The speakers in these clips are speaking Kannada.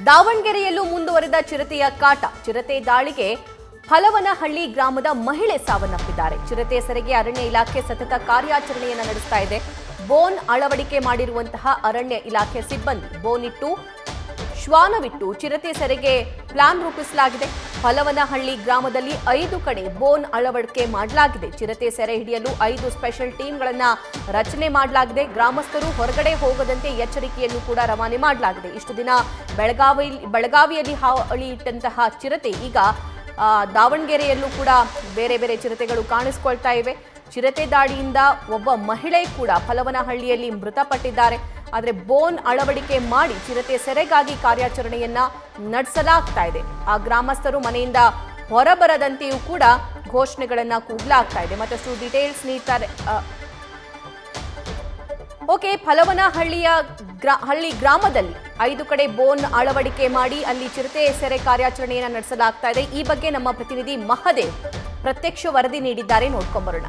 ದಾವಣಗೆರೆಯಲ್ಲೂ ಮುಂದುವರೆದ ಚಿರತೆಯ ಕಾಟ ಚಿರತೆ ದಾಳಿಗೆ ಫಲವನಹಳ್ಳಿ ಗ್ರಾಮದ ಮಹಿಳೆ ಸಾವನ್ನಪ್ಪಿದ್ದಾರೆ ಚಿರತೆ ಸೆರೆಗೆ ಅರಣ್ಯ ಇಲಾಖೆ ಸತತ ಕಾರ್ಯಾಚರಣೆಯನ್ನ ನಡೆಸ್ತಾ ಇದೆ ಬೋನ್ ಅಳವಡಿಕೆ ಮಾಡಿರುವಂತಹ ಅರಣ್ಯ ಇಲಾಖೆ ಸಿಬ್ಬಂದಿ ಬೋನ್ ಇಟ್ಟು ಶ್ವಾನವಿಟ್ಟು ಚಿರತೆ ಸೆರೆಗೆ ಪ್ಲಾನ್ ರೂಪಿಸಲಾಗಿದೆ ಫಲವನಹಳ್ಳಿ ಗ್ರಾಮದಲ್ಲಿ ಐದು ಕಡೆ ಬೋನ್ ಅಳವಡಿಕೆ ಮಾಡಲಾಗಿದೆ ಚಿರತೆ ಸೆರೆ ಹಿಡಿಯಲು ಐದು ಸ್ಪೆಷಲ್ ಟೀಮ್ಗಳನ್ನ ರಚನೆ ಮಾಡಲಾಗಿದೆ ಗ್ರಾಮಸ್ಥರು ಹೊರಗಡೆ ಹೋಗದಂತೆ ಎಚ್ಚರಿಕೆಯನ್ನು ಕೂಡ ರವಾನೆ ಮಾಡಲಾಗಿದೆ ಇಷ್ಟು ದಿನ ಬೆಳಗಾವಿ ಬೆಳಗಾವಿಯಲ್ಲಿ ಹಾವಳಿ ಇಟ್ಟಂತಹ ಚಿರತೆ ಈಗ ಆ, ದಾವಣಗೆರೆಯಲ್ಲೂ ಕೂಡ ಬೇರೆ ಬೇರೆ ಚಿರತೆಗಳು ಕಾಣಿಸ್ಕೊಳ್ತಾ ಇವೆ ಚಿರತೆ ದಾಳಿಯಿಂದ ಒಬ್ಬ ಮಹಿಳೆ ಕೂಡ ಫಲವನಹಳ್ಳಿಯಲ್ಲಿ ಮೃತಪಟ್ಟಿದ್ದಾರೆ ಆದರೆ ಬೋನ್ ಅಳವಡಿಕೆ ಮಾಡಿ ಚಿರತೆ ಸೆರೆಗಾಗಿ ಕಾರ್ಯಾಚರಣೆಯನ್ನ ನಡೆಸಲಾಗ್ತಾ ಇದೆ ಆ ಗ್ರಾಮಸ್ಥರು ಮನೆಯಿಂದ ಹೊರಬರದಂತೆಯೂ ಕೂಡ ಘೋಷಣೆಗಳನ್ನ ಕೂಗಲಾಗ್ತಾ ಇದೆ ಮತ್ತಷ್ಟು ಡೀಟೇಲ್ಸ್ ನೀಡ್ತಾರೆ ಆ, ಓಕೆ ಫಲವನಹಳ್ಳಿಯ ಗ್ರಾ ಹಳ್ಳಿ ಗ್ರಾಮದಲ್ಲಿ ಐದು ಕಡೆ ಬೋನ್ ಅಳವಡಿಕೆ ಮಾಡಿ ಅಲ್ಲಿ ಚಿರತೆ ಸೆರೆ ಕಾರ್ಯಾಚರಣೆಯನ್ನ ನಡೆಸಲಾಗ್ತಾ ಇದೆ ಈ ಬಗ್ಗೆ ನಮ್ಮ ಪ್ರತಿನಿಧಿ ಮಹದೇವ್ ಪ್ರತ್ಯಕ್ಷ ವರದಿ ನೀಡಿದ್ದಾರೆ ನೋಡ್ಕೊಂಬರೋಣ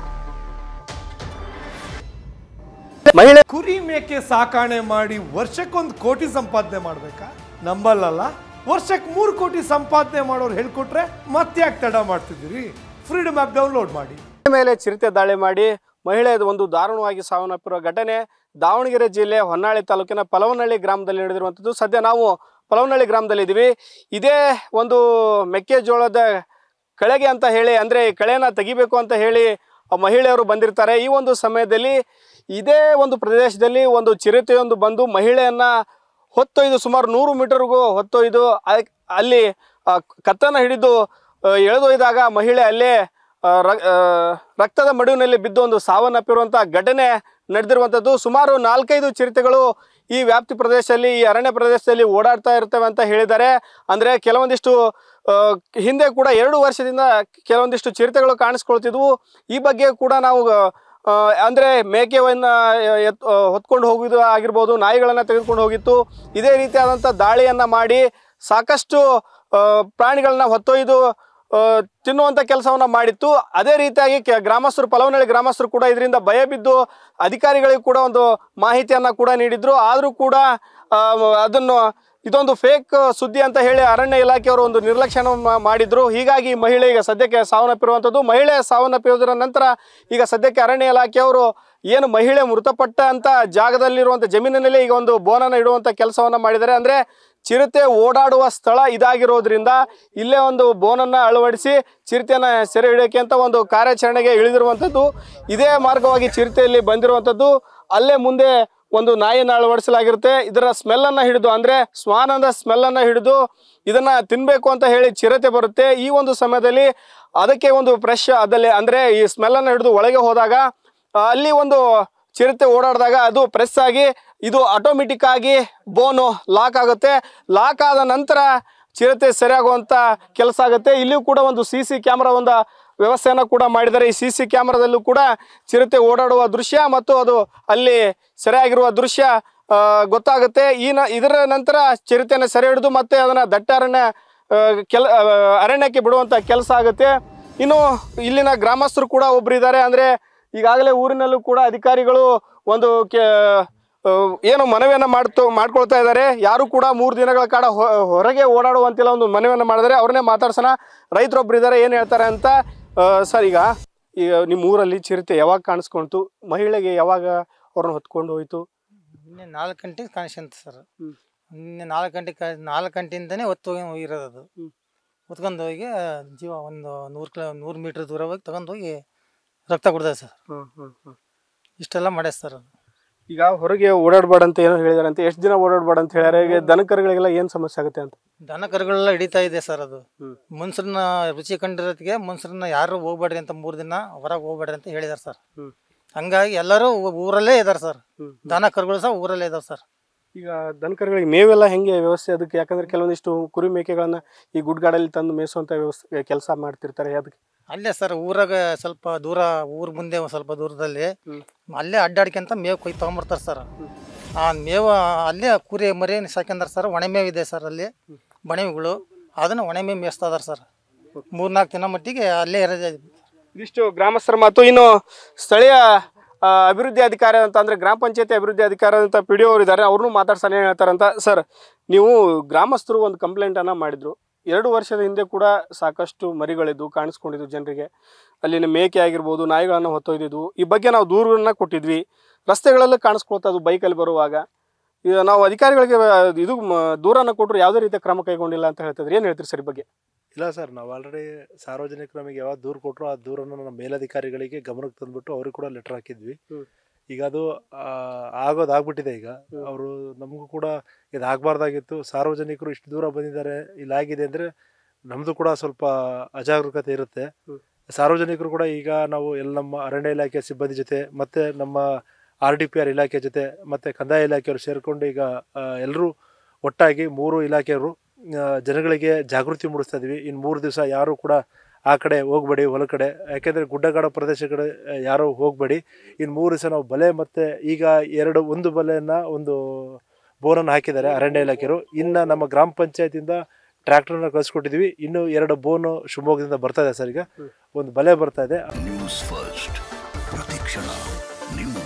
ಮಹಿಳೆ ಕುರಿ ಮೇಕೆ ಸಾಕಾಣೆ ಮಾಡಿ ವರ್ಷಕ್ಕೊಂದು ಕೋಟಿ ಸಂಪಾದನೆ ಮಾಡ್ಬೇಕಾ ನಂಬಲ್ಲಲ್ಲ ವರ್ಷಕ್ಕೆ ಮೂರು ಕೋಟಿ ಸಂಪಾದನೆ ಮಾಡೋರು ಹೇಳ್ಕೊಟ್ರೆ ಮತ್ತ್ಯಾಕೆ ತಡ ಮಾಡ್ತಿದ್ದೀರಿ ಫ್ರೀಡಮ್ ಆ್ಯಪ್ ಡೌನ್ಲೋಡ್ ಮಾಡಿ ಮೇಲೆ ಚಿರತೆ ದಾಳಿ ಮಾಡಿ ಮಹಿಳೆ ಒಂದು ದಾರುಣವಾಗಿ ಸಾವನ್ನಪ್ಪಿರುವ ಘಟನೆ ದಾವಣಗೆರೆ ಜಿಲ್ಲೆ ಹೊನ್ನಾಳಿ ತಾಲೂಕಿನ ಪಲವನಹಳ್ಳಿ ಗ್ರಾಮದಲ್ಲಿ ನಡೆದಿರುವಂಥದ್ದು ಸದ್ಯ ನಾವು ಪಲವನಹಳ್ಳಿ ಗ್ರಾಮದಲ್ಲಿ ಇದ್ದೀವಿ ಇದೇ ಒಂದು ಮೆಕ್ಕೆಜೋಳದ ಕಳೆಗೆ ಅಂತ ಹೇಳಿ ಅಂದರೆ ಈ ಕಳೆನ ತೆಗಿಬೇಕು ಅಂತ ಹೇಳಿ ಆ ಮಹಿಳೆಯರು ಬಂದಿರ್ತಾರೆ ಈ ಒಂದು ಸಮಯದಲ್ಲಿ ಇದೇ ಒಂದು ಪ್ರದೇಶದಲ್ಲಿ ಒಂದು ಚಿರತೆಯೊಂದು ಬಂದು ಮಹಿಳೆಯನ್ನ ಹೊತ್ತೊಯ್ದು ಸುಮಾರು ನೂರು ಮೀಟರ್ಗೂ ಹೊತ್ತೊಯ್ದು ಆ- ಅಲ್ಲಿ ಆ, ಕತ್ತನ್ನು ಹಿಡಿದು ಆ, ಎಳೆದೊಯ್ದಾಗ ಮಹಿಳೆ ಅಲ್ಲೇ ಆ, ರ- ಆ, ರಕ್ತದ ಮಡುವಿನಲ್ಲಿ ಬಿದ್ದು ಒಂದು ಸಾವನ್ನಪ್ಪಿರುವಂಥ ಘಟನೆ ನಡೆದಿರುವಂಥದ್ದು ಸುಮಾರು ನಾಲ್ಕೈದು ಚಿರತೆಗಳು ಈ ವ್ಯಾಪ್ತಿ ಪ್ರದೇಶದಲ್ಲಿ ಈ ಅರಣ್ಯ ಪ್ರದೇಶದಲ್ಲಿ ಓಡಾಡ್ತಾ ಇರ್ತವೆ ಅಂತ ಹೇಳಿದ್ದಾರೆ ಅಂದರೆ ಕೆಲವೊಂದಿಷ್ಟು ಆ, ಹಿಂದೆ ಕೂಡ ಎರಡು ವರ್ಷದಿಂದ ಕೆಲವೊಂದಿಷ್ಟು ಚಿರತೆಗಳು ಕಾಣಿಸ್ಕೊಳ್ತಿದ್ವು ಈ ಬಗ್ಗೆ ಕೂಡ ನಾವು ಆ, ಅಂದ್ರೆ ಮೇಕೆವನ್ನ ಎತ್ ಆ, ಹೊತ್ಕೊಂಡು ಹೋಗುವುದು ಆಗಿರ್ಬೋದು ನಾಯಿಗಳನ್ನ ತೆಗೆದುಕೊಂಡು ಹೋಗಿತ್ತು ಇದೇ ರೀತಿಯಾದಂಥ ದಾಳಿಯನ್ನ ಮಾಡಿ ಸಾಕಷ್ಟು ಆ, ಪ್ರಾಣಿಗಳನ್ನ ಹೊತ್ತೊಯ್ದು ಆ, ತಿನ್ನುವಂಥ ಕೆಲಸವನ್ನ ಮಾಡಿತ್ತು ಅದೇ ರೀತಿಯಾಗಿ ಕೆ ಗ್ರಾಮಸ್ಥರು ಪಲವನಹಳ್ಳಿ ಗ್ರಾಮಸ್ಥರು ಕೂಡ ಇದರಿಂದ ಭಯ ಬಿದ್ದು ಅಧಿಕಾರಿಗಳಿಗೆ ಕೂಡ ಒಂದು ಮಾಹಿತಿಯನ್ನ ಕೂಡ ನೀಡಿದ್ರು ಆದರೂ ಕೂಡ ಆ, ಅದನ್ನು ಇದೊಂದು ಫೇಕ್ ಸುದ್ದಿ ಅಂತ ಹೇಳಿ ಅರಣ್ಯ ಇಲಾಖೆಯವರು ಒಂದು ನಿರ್ಲಕ್ಷ್ಯನ ಮಾಡಿದ್ರು ಹೀಗಾಗಿ ಈ ಮಹಿಳೆ ಈಗ ಸದ್ಯಕ್ಕೆ ಸಾವನ್ನಪ್ಪಿರುವಂಥದ್ದು ಮಹಿಳೆ ಸಾವನ್ನಪ್ಪಿರೋದರ ನಂತರ ಈಗ ಸದ್ಯಕ್ಕೆ ಅರಣ್ಯ ಇಲಾಖೆಯವರು ಏನು ಮಹಿಳೆ ಮೃತಪಟ್ಟ ಅಂತ ಜಾಗದಲ್ಲಿರುವಂಥ ಜಮೀನಿನಲ್ಲಿ ಈಗ ಒಂದು ಬೋನನ್ನು ಇಡುವಂಥ ಕೆಲಸವನ್ನ ಮಾಡಿದ್ದಾರೆ ಅಂದ್ರೆ ಚಿರತೆ ಓಡಾಡುವ ಸ್ಥಳ ಇದಾಗಿರೋದ್ರಿಂದ ಇಲ್ಲೇ ಒಂದು ಬೋನನ್ನು ಅಳವಡಿಸಿ ಚಿರತೆಯನ್ನು ಸೆರೆ ಹಿಡಿಯೋಕೆ ಅಂತ ಒಂದು ಕಾರ್ಯಾಚರಣೆಗೆ ಇಳಿದಿರುವಂಥದ್ದು ಇದೇ ಮಾರ್ಗವಾಗಿ ಚಿರತೆಯಲ್ಲಿ ಬಂದಿರುವಂಥದ್ದು ಅಲ್ಲೇ ಮುಂದೆ ಒಂದು ನಾಯಿಯನ್ನು ಅಳವಡಿಸಲಾಗಿರುತ್ತೆ ಇದರ ಸ್ಮೆಲ್ಲನ್ನು ಹಿಡಿದು ಅಂದರೆ ಶ್ವಾನದ ಸ್ಮೆಲ್ಲನ್ನು ಹಿಡಿದು ಇದನ್ನ ತಿನ್ನಬೇಕು ಅಂತ ಹೇಳಿ ಚಿರತೆ ಬರುತ್ತೆ ಈ ಒಂದು ಸಮಯದಲ್ಲಿ ಅದಕ್ಕೆ ಒಂದು ಫ್ರೆಶ್ ಅದಲ್ಲಿ ಅಂದರೆ ಈ ಸ್ಮೆಲ್ಲನ್ನು ಹಿಡಿದು ಒಳಗೆ ಹೋದಾಗ ಆ, ಅಲ್ಲಿ ಒಂದು ಚಿರತೆ ಓಡಾಡಿದಾಗ ಅದು ಪ್ರೆಸ್ ಆಗಿ ಇದು ಆಟೋಮೆಟಿಕ್ ಆಗಿ ಬೋನು ಲಾಕ್ ಆಗುತ್ತೆ ಲಾಕ್ ಆದ ನಂತರ ಚಿರತೆ ಸರಿಯಾಗುವಂಥ ಕೆಲಸ ಆಗುತ್ತೆ ಇಲ್ಲಿಯೂ ಕೂಡ ಒಂದು ಸಿ ಸಿ ಕ್ಯಾಮ್ರಾ ಒಂದು ವ್ಯವಸ್ಥೆಯನ್ನು ಕೂಡ ಮಾಡಿದ್ದಾರೆ ಈ ಸಿ ಸಿ ಕ್ಯಾಮ್ರಾದಲ್ಲೂ ಕೂಡ ಚಿರತೆ ಓಡಾಡುವ ದೃಶ್ಯ ಮತ್ತು ಅದು ಅಲ್ಲಿ ಸರಿಯಾಗಿರುವ ದೃಶ್ಯ ಆ, ಗೊತ್ತಾಗುತ್ತೆ ಈ ನ ಇದರ ನಂತರ ಚಿರತೆಯನ್ನು ಸೆರೆ ಹಿಡಿದು ಮತ್ತೆ ಅದನ್ನು ದಟ್ಟ ಅರಣ್ಯ ಆ, ಕೆಲ ಆ, ಅರಣ್ಯಕ್ಕೆ ಬಿಡುವಂಥ ಕೆಲಸ ಆಗುತ್ತೆ ಇನ್ನು ಇಲ್ಲಿನ ಗ್ರಾಮಸ್ಥರು ಕೂಡ ಒಬ್ರು ಇದ್ದಾರೆ ಅಂದರೆ ಈಗಾಗಲೇ ಊರಿನಲ್ಲೂ ಕೂಡ ಅಧಿಕಾರಿಗಳು ಒಂದು ಕೆ ಆ, ಏನು ಮನವಿಯನ್ನು ಮಾಡ್ತು ಮಾಡ್ಕೊಳ್ತಾ ಇದ್ದಾರೆ ಯಾರು ಕೂಡ ಮೂರು ದಿನಗಳ ಕಾಲ ಹೊ- ಹೊರಗೆ ಓಡಾಡುವಂತಿಲ್ಲ ಒಂದು ಮನವಿಯನ್ನು ಮಾಡಿದರೆ ಅವ್ರನ್ನೇ ಮಾತಾಡ್ಸೋಣ ರೈತರೊಬ್ರು ಇದ್ದಾರೆ ಏನು ಹೇಳ್ತಾರೆ ಅಂತ ಆ, ಸರ್ ಈಗ ಈಗ ನಿಮ್ಮ ಊರಲ್ಲಿ ಚಿರತೆ ಯಾವಾಗ ಕಾಣಿಸ್ಕೊಂತು ಮಹಿಳೆಗೆ ಯಾವಾಗ ಅವ್ರನ್ನ ಹೊತ್ಕೊಂಡು ಹೋಯ್ತು ನಿನ್ನೆ ನಾಲ್ಕು ಗಂಟೆಗೆ ಕಾಣಿಸ್ಕೊಂತ ಸರ್ ಹ್ಮ್. ನಿನ್ನೆ ನಾಲ್ಕು ಗಂಟೆ ಕಾ ನಾಲ್ಕು ಗಂಟೆಯಿಂದನೇ ಹೊತ್ತು ಹೋಗಿ ಹೋಗಿರೋದು ಅದು ಹ್ಮ್. ಹೊತ್ಕೊಂಡು ಹೋಗಿ ಆ, ಜೀವ ಒಂದು ನೂರು ಕಿಲೋ ನೂರು ಮೀಟ್ರ್ ದೂರ ಹೋಗಿ ತಗೊಂಡು ಹೋಗಿ ರಕ್ತ ಕುಡ್ದೆ ಸರ್ ಇಷ್ಟೆಲ್ಲ ಮಾಡ್ಯಾರ ಸರ್ ಅದು ಈಗ ಹೊರಗೆ ಓಡಾಡಬೇಡ ಅಂತ ಏನೋ ಹೇಳಿದಾರೆ ಅಂತ ಎಷ್ಟು ದಿನ ಓಡಾಡಬೇಡ ಅಂತ ಹೇಳ್ಯಾರ ಈಗ ದನಕರುಗಳಿಗೆಲ್ಲ ಏನು ಸಮಸ್ಯೆ ಆಗುತ್ತೆ ಅಂತ ದನ ಕರುಗಳೆಲ್ಲ ಹಿಡಿತಾ ಇದೆ ಸರ್ ಅದು ಹ್ಮ್. ಮನ್ಸರನ್ನ ರುಚಿ ಕಂಡಿರೋದಕ್ಕೆ ಮನ್ಸರನ್ನ ಯಾರು ಹೋಗ್ಬೇಡ್ರಿ ಅಂತ ಮೂರು ದಿನ ಹೊರಗೆ ಹೋಗ್ಬೇಡ್ರಿ ಅಂತ ಹೇಳಿದಾರೆ ಸರ್ ಹ್ಮ್. ಹಂಗಾಗಿ ಎಲ್ಲರೂ ಊ- ಊರಲ್ಲೇ ಇದಾರೆ ಸರ್ ಹ್ಮ್. ದನ ಕರುಗಳು ಸಹ ಊರಲ್ಲೇ ಇದಾವೆ ಸರ್ ಈಗ ದನಕರುಗಳಿಗೆ ಮೇವೆಲ್ಲ ಹೆಂಗೆ ವ್ಯವಸ್ಥೆ ಅದಕ್ಕೆ ಯಾಕಂದ್ರೆ ಕೆಲವೊಂದಿಷ್ಟು ಕುರಿ ಮೇಕೆಗಳನ್ನ ಈ ಗುಡ್ಗಾಡಲ್ಲಿ ತಂದು ಮೇಯಿಸುವಂತ ವ್ಯವಸ್ಥೆ ಕೆಲಸ ಮಾಡ್ತಿರ್ತಾರೆ ಅದಕ್ಕೆ ಅಲ್ಲೇ ಸರ್ ಊರಾಗ ಸ್ವಲ್ಪ ದೂರ ಊರ್ ಮುಂದೆ ಒಂದ್ ಸ್ವಲ್ಪ ದೂರದಲ್ಲಿ ಹ್ಮ್. ಅಲ್ಲೇ ಅಡ್ಡಾಡ್ಕೊಂತ ಮೇವು ಕೊಯ್ ತಗೊಂಬರ್ತಾರೆ ಸರ್ ಆ ಮೇವು ಅಲ್ಲೇ ಕುರಿ ಮರಿ ಸಾಕ್ಯಂದಾರ ಸರ್ ಒಣ ಮೇವು ಇದೆ ಸರ್ ಅಲ್ಲಿ ಬಣವೆಗಳು ಅದನ್ನ ಒಣ ಮೇವು ಮೇಯಿಸ್ತಾ ಇದಾರೆ ಸರ್ ಮೂರ್ನಾಲ್ಕು ದಿನ ಮಟ್ಟಿಗೆ ಅಲ್ಲೇ ಇರೋದೇ ಇದಿಷ್ಟು ಗ್ರಾಮಸ್ಥರ ಮಾತು ಇನ್ನು ಸ್ಥಳೀಯ ಆ, ಅಭಿವೃದ್ಧಿ ಅಧಿಕಾರಿ ಅಂತ ಅಂದ್ರೆ ಗ್ರಾಮ ಪಂಚಾಯತಿ ಅಭಿವೃದ್ಧಿ ಅಧಿಕಾರಿ ಅಂತ ಪಿ ಡಿ ಅವರು ಇದ್ದಾರೆ ಅವ್ರನ್ನೂ ಮಾತಾಡ್ಸಲ್ಲ ಏನು ಹೇಳ್ತಾರಂತ ಸರ್ ನೀವು ಗ್ರಾಮಸ್ಥರು ಒಂದು ಕಂಪ್ಲೇಂಟನ್ನು ಮಾಡಿದ್ರು ಎರಡು ವರ್ಷದ ಹಿಂದೆ ಕೂಡ ಸಾಕಷ್ಟು ಮರಿಗಳಿದ್ದು ಕಾಣಿಸ್ಕೊಂಡಿದ್ವು ಜನರಿಗೆ ಅಲ್ಲಿನ ಮೇಕೆ ಆಗಿರ್ಬೋದು ನಾಯಿಗಳನ್ನು ಹೊತ್ತೊಯ್ದಿದ್ವು ಈ ಬಗ್ಗೆ ನಾವು ದೂರನ್ನ ಕೊಟ್ಟಿದ್ವಿ ರಸ್ತೆಗಳಲ್ಲಿ ಕಾಣಿಸ್ಕೊಳ್ತಾ ಅದು ಬೈಕಲ್ಲಿ ಬರುವಾಗ ಈಗ ನಾವು ಅಧಿಕಾರಿಗಳಿಗೆ ಇದು ಮ- ದೂರನ್ನ ಕೊಟ್ಟರು ಯಾವುದೇ ರೀತಿಯ ಕ್ರಮ ಕೈಗೊಂಡಿಲ್ಲ ಅಂತ ಹೇಳ್ತಿದ್ರೆ ಏನು ಹೇಳ್ತೀರಿ ಸರ್ ಈ ಬಗ್ಗೆ ಇಲ್ಲ ಸರ್ ನಾವು ಆಲ್ರೆಡಿ ಸಾರ್ವಜನಿಕರು ನಮಗೆ ಯಾವಾಗ ದೂರು ಕೊಟ್ಟರು ಆ ದೂರನ್ನು ನಮ್ಮ ಮೇಲಧಿಕಾರಿಗಳಿಗೆ ಗಮನಕ್ಕೆ ತಂದ್ಬಿಟ್ಟು ಅವ್ರಿಗೆ ಕೂಡ ಲೆಟರ್ ಹಾಕಿದ್ವಿ ಹ್ಮ್. ಈಗ ಅದು ಆ, ಆಗೋದು ಆಗ್ಬಿಟ್ಟಿದೆ ಈಗ ಹ್ಮ್. ಅವರು ನಮಗೂ ಕೂಡ ಇದು ಆಗಬಾರ್ದಾಗಿತ್ತು ಸಾರ್ವಜನಿಕರು ಇಷ್ಟು ದೂರ ಬಂದಿದ್ದಾರೆ ಇಲ್ಲಿ ಆಗಿದೆ ಅಂದರೆ ನಮ್ಮದು ಕೂಡ ಸ್ವಲ್ಪ ಅಜಾಗರೂಕತೆ ಇರುತ್ತೆ ಹ್ಮ್. ಸಾರ್ವಜನಿಕರು ಕೂಡ ಈಗ ನಾವು ಎಲ್ಲ ನಮ್ಮ ಅರಣ್ಯ ಇಲಾಖೆ ಸಿಬ್ಬಂದಿ ಜೊತೆ ಮತ್ತೆ ನಮ್ಮ ಆರ್ ಡಿ ಪಿ ಆರ್ ಇಲಾಖೆ ಜೊತೆ ಮತ್ತೆ ಕಂದಾಯ ಇಲಾಖೆಯವರು ಸೇರಿಕೊಂಡು ಈಗ ಎಲ್ಲರೂ ಒಟ್ಟಾಗಿ ಮೂರು ಇಲಾಖೆಯವರು ಆ, ಜನಗಳಿಗೆ ಜಾಗೃತಿ ಮೂಡಿಸ್ತಾ ಇದೀವಿ ಇನ್ನು ಮೂರು ದಿವಸ ಯಾರು ಕೂಡ ಆ ಕಡೆ ಹೋಗ್ಬೇಡಿ ಹೊಲ ಕಡೆ ಯಾಕೆಂದರೆ ಗುಡ್ಡಗಾಡ ಪ್ರದೇಶಗಳ ಯಾರು ಹೋಗಬೇಡಿ ಇನ್ನು ಮೂರು ದಿವಸ ನಾವು ಬಲೆ ಮತ್ತು ಈಗ ಎರಡು ಒಂದು ಬಲೆಯನ್ನು ಒಂದು ಬೋನನ್ನು ಹಾಕಿದ್ದಾರೆ ಅರಣ್ಯ ಇಲಾಖೆಯವರು ಇನ್ನು ನಮ್ಮ ಗ್ರಾಮ ಪಂಚಾಯತಿಂದ ಟ್ರ್ಯಾಕ್ಟರ್ನ ಕಳಿಸ್ಕೊಟ್ಟಿದ್ವಿ ಇನ್ನು ಎರಡು ಬೋನು ಶಿವಮೊಗ್ಗದಿಂದ ಬರ್ತಾ ಇದೆ ಸರ್ ಈಗ ಒಂದು ಬಲೆ ಬರ್ತಾ ಇದೆ ನ್ಯೂಸ್ ಫಸ್ಟ್ ಪ್ರತಿಕ್ಷಣ ನಿಮ್ಮ